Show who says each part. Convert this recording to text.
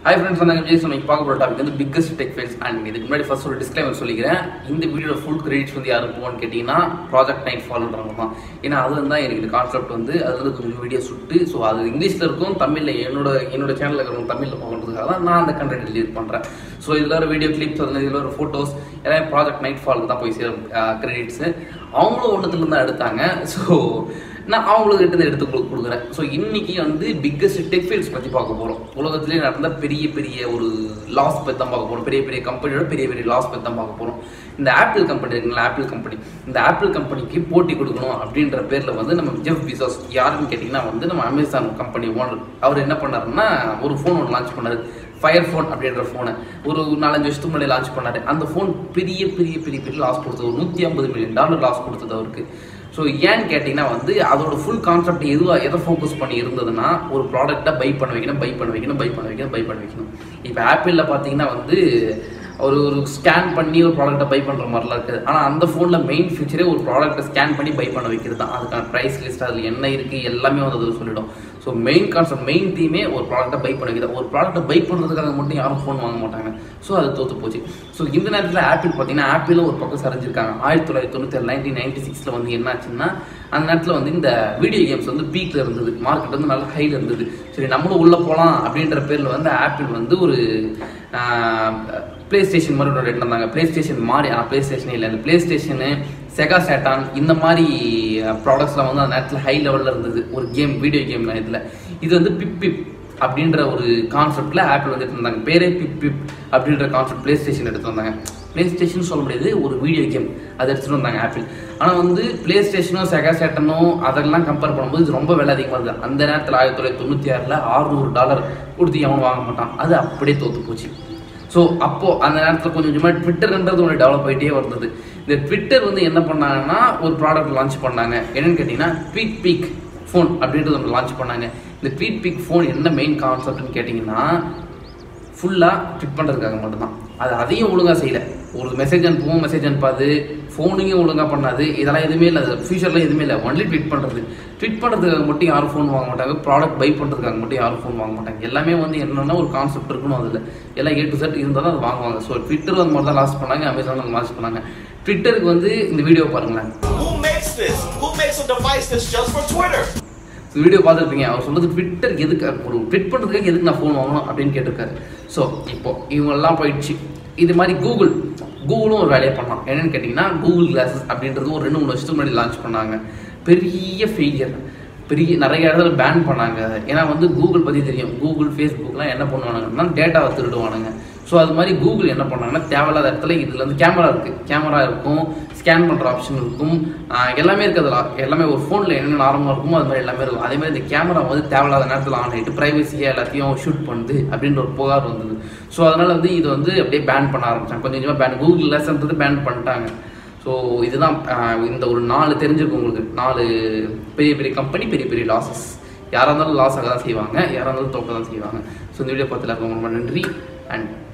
Speaker 1: Hi friends நான் விஜய் சொன்ன பார்க்க போகிற டாபிக் வந்து பிக்கஸ்ட் டெக் ஃபைல்ஸ் அண்ட் இதுக்கு முன்னாடி ஃபர்ஸ்ட் ஒரு டிஸ்க்ளைமர் சொல்லிக்கிறேன் இந்த வீடியோட ஃபுல் கிரெடிட்ஸ் வந்து யாருக்கு போகணும்னு கேட்டிங்கன்னா ப்ராஜெக்ட் நைட் ஃபாலோன்றவங்க தான் ஏன்னா அதுல தான் எனக்கு இந்த கான்செப்ட் வந்து அதுல இருந்து கொஞ்சம் வீடியோ சுட்டு ஸோ அது இங்கிலீஷில் இருக்கும் தமிழில் என்னோட என்னோட சேனலில் இருக்கிறவங்க தமிழில் போகிறதுக்காக தான் நான் அந்த கண்டென்ட் ரிலீஸ் பண்ணுறேன் ஸோ இதில் வர வீடியோ கிளிப்ஸ் அதில் இதில் வர ஃபோட்டோஸ் எல்லாம் ப்ராஜெக்ட் நைட் ஃபாலுக்கு தான் போய் சேரும் கிரெடிட்ஸு அவங்களும் ஒன்றுத்துலேருந்து தான் எடுத்தாங்க ஸோ நான் அவங்களுக்கு கிட்ட இருந்து எடுத்து உங்களுக்கு கொடுக்குறேன் ஸோ இன்னைக்கு வந்து பிக்கஸ்ட் டெக் ஃபீல்ட்ஸ் பற்றி பார்க்க போகிறோம் உலகத்திலே நடந்த பெரிய பெரிய ஒரு லாஸ் பற்றி தான் பார்க்க போகிறோம் பெரிய பெரிய கம்பெனியோட பெரிய பெரிய லாஸ் பற்றி தான் பார்க்க போகிறோம் இந்த ஆப்பிள் கம்பெனி இருக்குங்களா ஆப்பிள் கம்பெனி இந்த ஆப்பிள் கம்பெனிக்கு போட்டி கொடுக்கணும் அப்படின்ற பேரில் வந்து நம்ம ஜெஃப் பிசாஸ் யாருன்னு கேட்டிங்கன்னா வந்து நம்ம அமேசான் கம்பெனி ஓனர் அவர் என்ன பண்ணாருன்னா ஒரு ஃபோன் ஒன்று லான்ச் பண்ணாரு ஃபயர் ஃபோன் அப்படின்ற ஃபோனை ஒரு நாலஞ்சு வருஷத்துக்கு முன்னாடி லான்ச் பண்ணாரு அந்த ஃபோன் பெரிய பெரிய பெரிய பெரிய லாஸ் கொடுத்தது ஒரு நூற்றி ஐம்பது மில்லியன் டாலர் லாஸ் கொடுத்தது அவருக்கு ஸோ ஏன்னு கேட்டிங்கன்னா வந்து அதோட ஃபுல் கான்செப்ட் எதுவாக எதை ஃபோக்கஸ் பண்ணி இருந்ததுன்னா ஒரு ப்ராடக்ட்டை பை பண்ண வைக்கணும் பை பண்ண வைக்கணும் பை பண்ண வைக்கணும் பை பண்ண வைக்கணும் இப்போ ஆப்பிளில் பார்த்தீங்கன்னா வந்து ஒரு ஒரு ஸ்கேன் பண்ணி ஒரு ப்ராடக்ட்டை பை பண்ணுற மாதிரிலாம் இருக்குது ஆனால் அந்த ஃபோனில் மெயின் ஃபீச்சரே ஒரு ப்ராடக்ட்டை ஸ்கேன் பண்ணி பை பண்ண வைக்கிறது தான் அதுக்கான ப்ரைஸ் லிஸ்ட் அதில் என்ன இருக்குது எல்லாமே வந்து அதில் சொல்லிடும் ஸோ மெயின் கான்செப்ட் மெயின் தீமே ஒரு ப்ராடக்ட்டை பை பண்ண வைக்கிறது ஒரு ப்ராடக்ட்டை பை பண்ணுறதுக்காக மட்டும் யாரும் ஃபோன் வாங்க மாட்டாங்க ஸோ அது தோற்று போச்சு ஸோ இந்த நேரத்தில் ஆப்பிள் பார்த்தீங்கன்னா ஆப்பிளும் ஒரு பக்கம் சரிஞ்சிருக்காங்க ஆயிரத்தி தொள்ளாயிரத்தி தொண்ணூற்றி நைன்டீன் நைன்டி சிக்ஸில் வந்து என்னாச்சுன்னா அந்த நேரத்தில் வந்து இந்த வீடியோ கேம்ஸ் வந்து பீக்கில் இருந்தது மார்க்கெட் வந்து நல்ல ஹையில் இருந்தது சரி நம்மளும் உள்ளே போகலாம் அப்படின்ற பேரில் வந்து ஆப்பிள் வந்து ஒரு ப்ளே ஸ்டேஷன் மாதிரி ஒன்று எடுத்து வந்தாங்க ப்ளே ஸ்டேஷன் மாதிரி ஆனால் ப்ளே ஸ்டேஷனே இல்லை அந்த ப்ளே ஸ்டேஷனு செகா சேட்டான் இந்த மாதிரி ப்ராடக்ட்ஸ்லாம் வந்து அந்த நேரத்தில் ஹை லெவலில் இருந்தது ஒரு கேம் வீடியோ கேம் இதில் இது வந்து பிப் பிப் அப்படின்ற ஒரு கான்செப்டில் ஆப்பிள் வந்து எடுத்து வந்தாங்க பேரே பிப் பிப் அப்படின்ற கான்செப்ட் ப்ளே ஸ்டேஷன் எடுத்து வந்தாங்க ப்ளே ஸ்டேஷன் சொல்ல முடியாது ஒரு வீடியோ கேம் அதை எடுத்துகிட்டு வந்தாங்க ஆப்பிள் ஆனால் வந்து ப்ளே ஸ்டேஷனோ செகா சேட்டனோ அதெல்லாம் கம்பேர் பண்ணும்போது இது ரொம்ப விலை அதிகமாக இருக்குது அந்த நேரத்தில் ஆயிரத்தி தொள்ளாயிரத்தி தொண்ணூற்றி ஆறில் ஆறுநூறு டாலர் கொடுத்து எவனும் வாங்க மாட்டான் அது அப்படியே தோற்று போச்சு ஸோ அப்போது அந்த நேரத்தில் கொஞ்சம் கொஞ்சமாக ட்விட்டர்ன்றது ஒன்று டெவலப் ஆகிட்டே வந்தது இந்த ட்விட்டர் வந்து என்ன பண்ணாங்கன்னா ஒரு ப்ராடக்ட் லான்ச் பண்ணாங்க என்னன்னு கேட்டிங்கன்னா ட்வீட் பீக் ஃபோன் அப்படின்றது ஒன்று லான்ச் பண்ணாங்க இந்த ட்வீட் பிக் ஃபோன் என்ன மெயின் கான்செப்ட்னு கேட்டிங்கன்னா ஃபுல்லாக ட்விட் பண்ணுறதுக்காக மட்டும்தான் அது அதையும் ஒழுங்காக செய்யலை ஒரு மெசேஜ் அனுப்புவோம் மெசேஜ் அனுப்பாது ஃபோனுங்கும் ஒழுங்காக பண்ணாது இதெல்லாம் எதுவுமே இல்லை ஃபியூச்சரில் எதுவுமே இல்லை ஒன்லி ட்விட் பண்ணுறது ட்விட் பண்ணுறதுக்காக மட்டும் யாரும் ஃபோன் வாங்க மாட்டாங்க ப்ராடக்ட் பை பண்ணுறதுக்காக மட்டும் யாரும் ஃபோன் வாங்க மாட்டாங்க எல்லாமே வந்து என்னென்னா ஒரு கான்செப்ட் இருக்கணும் அதில் எல்லாம் ஏ டு செட் இருந்தால் தான் அது வாங்குவாங்க ஸோ ட்விட்டர் அந்த மாதிரி தான் லான்ச் பண்ணாங்க அமேசான் லான்ச் பண்ணாங்க ட்விட்டருக்கு வந்து இந்த வீடியோ பாருங்களேன்
Speaker 2: Who makes this? Who makes a device that's just for Twitter?
Speaker 1: Video பார்த்துருப்பீங்க அவர் சொல்றது ட்விட்டர் எதுக்கு ஒரு ட்விட் பண்ணுறதுக்காக எதுக்கு நான் ஃபோன் வாங்கணும் அப்படின்னு கேட்டிருக்காரு ஸோ இப்போ இவங்கெல்லாம் போயிடுச்சு இது மாதிரி கூகுள் கூகுளும் ஒரு வேலையை பண்ணலாம் என்னன்னு கேட்டிங்கன்னா கூகுள் கிளாஸஸ் அப்படின்றது ஒரு ரெண்டு மூணு வருஷத்துக்கு முன்னாடி லான்ச் பண்ணாங்க பெரிய ஃபெயிலியர் பெரிய நிறைய இடத்துல பேன் பண்ணாங்க ஏன்னா வந்து கூகுள் பற்றி தெரியும் கூகுள் ஃபேஸ்புக்லாம் என்ன பண்ணுவானுங்கன்னா டேட்டாவை திருடுவானுங்க ஸோ அது மாதிரி கூகுள் என்ன பண்ணாங்கன்னா தேவையில்லாத இடத்துல இதில் வந்து கேமரா இருக்குது கேமரா இருக்கும் ஸ்கேன் பண்ணுற ஆப்ஷன் இருக்கும் ஆஹ் எல்லாமே இருக்குதுல எல்லாமே ஒரு ஃபோனில் என்னென்ன நார்மலாக இருக்குமோ அது மாதிரி எல்லாமே இருக்கும் அதே மாதிரி இந்த கேமரா வந்து தேவையில்லாத நேரத்தில் ஆன் ஆகிட்டு ப்ரைவசியாக எல்லாத்தையும் ஷூட் பண்ணுது அப்படின்ற ஒரு புகார் வந்தது ஸோ அதனால் வந்து இது வந்து அப்படியே பேன் பண்ண ஆரம்பிச்சாங்க கொஞ்சம் கொஞ்சமாக பேன் கூகுள் லெசன்றது பேன் பண்ணிட்டாங்க ஸோ இதுதான் ஆஹ் இந்த ஒரு நாலு தெரிஞ்சிருக்கும் உங்களுக்கு நாலு பெரிய பெரிய கம்பெனி பெரிய பெரிய லாஸஸ் யாராக இருந்தாலும் லாஸ் ஆக தான் செய்வாங்க யாராக இருந்தாலும் தோக்க தான் செய்வாங்க ஸோ இந்த வீடியோ பார்த்துல ரொம்ப ரொம்ப நன்றி அண்ட்